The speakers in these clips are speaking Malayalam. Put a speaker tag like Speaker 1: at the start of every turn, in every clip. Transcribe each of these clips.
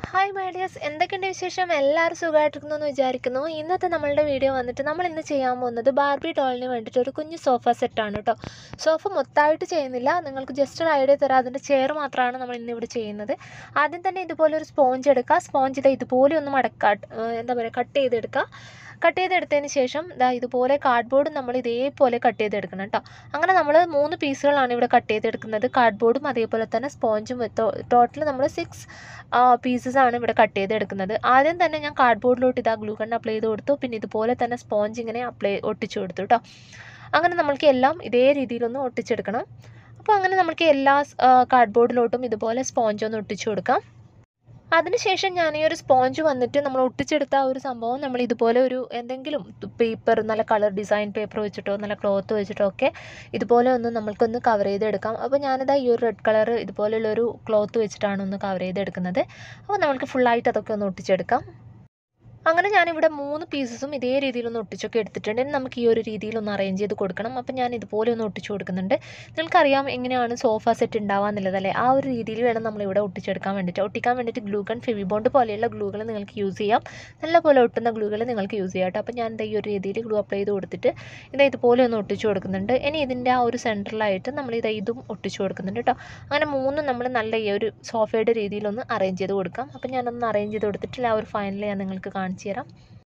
Speaker 1: ഹായ് മൈഡിയസ് എന്തൊക്കെയുണ്ട് വിശേഷം എല്ലാവരും സുഖമായിട്ടിരിക്കുന്നു എന്ന് വിചാരിക്കുന്നു ഇന്നത്തെ നമ്മളുടെ വീഡിയോ വന്നിട്ട് നമ്മൾ ഇന്ന് ചെയ്യാൻ പോകുന്നത് ബാർബി ഡോളിന് വേണ്ടിയിട്ട് ഒരു കുഞ്ഞു സോഫ സെറ്റാണ് കേട്ടോ സോഫ മൊത്തമായിട്ട് ചെയ്യുന്നില്ല നിങ്ങൾക്ക് ജസ്റ്റ് ഒരു ഐഡിയ തരാം അതിൻ്റെ ചെയർ മാത്രമാണ് നമ്മൾ ഇന്ന് ഇവിടെ ചെയ്യുന്നത് ആദ്യം തന്നെ ഇതുപോലെ ഒരു സ്പോഞ്ച് എടുക്കുക സ്പോഞ്ച് ഇതാ ഇതുപോലെ ഒന്ന് മടക്കാ എന്താ പറയുക കട്ട് ചെയ്തെടുക്കുക കട്ട് ചെയ്തെടുത്തതിന് ശേഷം ഇതാ ഇതുപോലെ കാർഡ്ബോർഡ് നമ്മൾ ഇതേപോലെ കട്ട് ചെയ്തെടുക്കണം കേട്ടോ അങ്ങനെ നമ്മൾ മൂന്ന് പീസുകളാണ് ഇവിടെ കട്ട് ചെയ്തെടുക്കുന്നത് കാർഡ്ബോർഡും അതേപോലെ തന്നെ സ്പോഞ്ചും ടോട്ടൽ നമ്മൾ സിക്സ് പീസസ് ആണ് ഇവിടെ കട്ട് ചെയ്തെടുക്കുന്നത് ആദ്യം തന്നെ ഞാൻ കാർഡ്ബോർഡിലോട്ട് ഇതാ ഗ്ലൂ കണ്ണ് അപ്ലൈ ചെയ്ത് കൊടുത്തു പിന്നെ ഇതുപോലെ തന്നെ സ്പോഞ്ച് ഇങ്ങനെ അപ്ലൈ ഒട്ടിച്ചു കൊടുത്തു കേട്ടോ അങ്ങനെ നമ്മൾക്ക് എല്ലാം ഇതേ രീതിയിലൊന്ന് ഒട്ടിച്ചെടുക്കണം അപ്പോൾ അങ്ങനെ നമുക്ക് എല്ലാ കാർഡ്ബോർഡിലോട്ടും ഇതുപോലെ സ്പോഞ്ച് ഒന്ന് ഒട്ടിച്ചു കൊടുക്കാം അതിനുശേഷം ഞാൻ ഈ ഒരു സ്പോഞ്ച് വന്നിട്ട് നമ്മൾ ഒട്ടിച്ചെടുത്ത ആ ഒരു സംഭവം നമ്മൾ ഇതുപോലെ ഒരു എന്തെങ്കിലും പേപ്പർ നല്ല കളർ ഡിസൈൻ പേപ്പർ വെച്ചിട്ടോ നല്ല ക്ലോത്ത് വെച്ചിട്ടോ ഒക്കെ ഇതുപോലെ ഒന്ന് നമ്മൾക്കൊന്ന് കവർ ചെയ്തെടുക്കാം അപ്പോൾ ഞാനിതാ ഈ ഒരു റെഡ് കളർ ഇതുപോലുള്ളൊരു ക്ലോത്ത് വെച്ചിട്ടാണ് ഒന്ന് കവർ ചെയ്തെടുക്കുന്നത് അപ്പോൾ നമ്മൾക്ക് ഫുള്ളായിട്ട് അതൊക്കെ ഒന്ന് ഒട്ടിച്ചെടുക്കാം അങ്ങനെ ഞാനിവിടെ മൂന്ന് പീസസും ഇതേ രീതിയിലൊന്ന് ഒട്ടിച്ചൊക്കെ എടുത്തിട്ടുണ്ട് ഇനി നമുക്ക് ഈ ഒരു രീതിയിലൊന്ന് അറേഞ്ച് ചെയ്ത് കൊടുക്കണം അപ്പം ഞാൻ ഇതുപോലെ ഒന്ന് ഒട്ടിച്ചു കൊടുക്കുന്നുണ്ട് നിങ്ങൾക്കറിയാം എങ്ങനെയാണ് സോഫ സെറ്റ് ഉണ്ടാവാന്നുള്ളത് അല്ലേ ആ ഒരു രീതിയിൽ വേണം നമ്മളിവിടെ ഒട്ടിച്ചെടുക്കാൻ വേണ്ടിയിട്ട് ഒട്ടിക്കാൻ വേണ്ടിയിട്ട് ഗ്ലൂഗൺ ഫെവിബോണ്ട് പോലെയുള്ള ഗ്ലൂകൾ നിങ്ങൾക്ക് യൂസ് ചെയ്യാം നല്ലപോലെ ഒട്ടുന്ന ഗ്ലൂകൾ നിങ്ങൾക്ക് യൂസ് ചെയ്യാം കേട്ടോ അപ്പോൾ ഞാൻ ഈ ഒരു രീതിയിൽ ഗ്ലൂ അപ്ലൈ ചെയ്ത് കൊടുത്തിട്ട് ഇത് ഇതുപോലെ ഒന്ന് ഒട്ടിച്ചു കൊടുക്കുന്നുണ്ട് ഇനി ഇതിൻ്റെ ആ ഒരു സെൻറ്ററിലായിട്ട് നമ്മൾ ഇത് ഇതും ഒട്ടിച്ചു കൊടുക്കുന്നുണ്ട് കേട്ടോ അങ്ങനെ മൂന്നും നമ്മൾ നല്ല ഈ ഒരു സോഫയുടെ രീതിയിലൊന്ന് അറേഞ്ച് ചെയ്ത് കൊടുക്കാം അപ്പോൾ ഞാനൊന്ന് അറേഞ്ച് ചെയ്ത് കൊടുത്തിട്ടില്ല ആ ഒരു ഫൈനൽ ഞാൻ നിങ്ങൾക്ക് കാണിച്ചു തരാം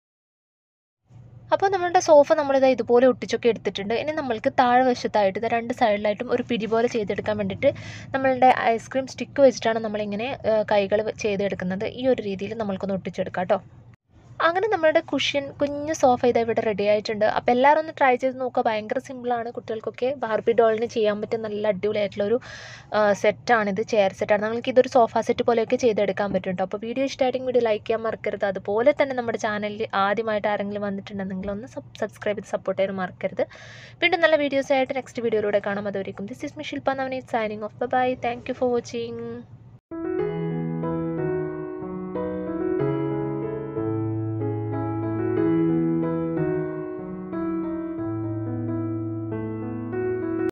Speaker 1: അപ്പോൾ നമ്മളുടെ സോഫ നമ്മളിത് ഇതുപോലെ ഒട്ടിച്ചൊക്കെ എടുത്തിട്ടുണ്ട് ഇനി നമ്മൾക്ക് താഴെ വശത്തായിട്ട് ഇത് രണ്ട് സൈഡിലായിട്ടും ഒരു പിടി പോലെ ചെയ്തെടുക്കാൻ വേണ്ടിയിട്ട് നമ്മളുടെ ഐസ്ക്രീം സ്റ്റിക്ക് വെച്ചിട്ടാണ് നമ്മളിങ്ങനെ കൈകൾ ചെയ്തെടുക്കുന്നത് ഈ ഒരു രീതിയിൽ നമ്മൾക്കൊന്ന് ഒട്ടിച്ചെടുക്കാം കേട്ടോ അങ്ങനെ നമ്മുടെ കുഷ്യൻ കുഞ്ഞു സോഫ ഇത് ഇവിടെ റെഡി ആയിട്ടുണ്ട് അപ്പോൾ എല്ലാവരും ഒന്ന് ട്രൈ ചെയ്ത് നോക്കുക ഭയങ്കര സിമ്പിളാണ് കുട്ടികൾക്കൊക്കെ ബാർബി ഡോളിന് ചെയ്യാൻ പറ്റിയ നല്ല അടിപൊളിയായിട്ടുള്ളൊരു സെറ്റാണിത് ചെയർ സെറ്റാണ് നിങ്ങൾക്ക് ഇതൊരു സോഫ സെറ്റ് പോലെയൊക്കെ ചെയ്തെടുക്കാൻ പറ്റും അപ്പോൾ വീഡിയോ ഇഷ്ടമായിട്ടെങ്കിൽ വീഡിയോ ലൈക്ക് ചെയ്യാൻ മറക്കരുത് അതുപോലെ തന്നെ നമ്മുടെ ചാനലിൽ ആദ്യമായിട്ട് ആരെങ്കിലും വന്നിട്ടുണ്ടെങ്കിൽ ഒന്ന് സബ്സ്ക്രൈബ് ചെയ്ത് സപ്പോർട്ട് ചെയ്യാൻ മറക്കരുത് വീണ്ടും നല്ല വീഡിയോസ് ആയിട്ട് നെക്സ്റ്റ് വീഡിയോയിലൂടെ കാണാം അതുവരെയും this is Mishil Panavani signing off bye thank you for watching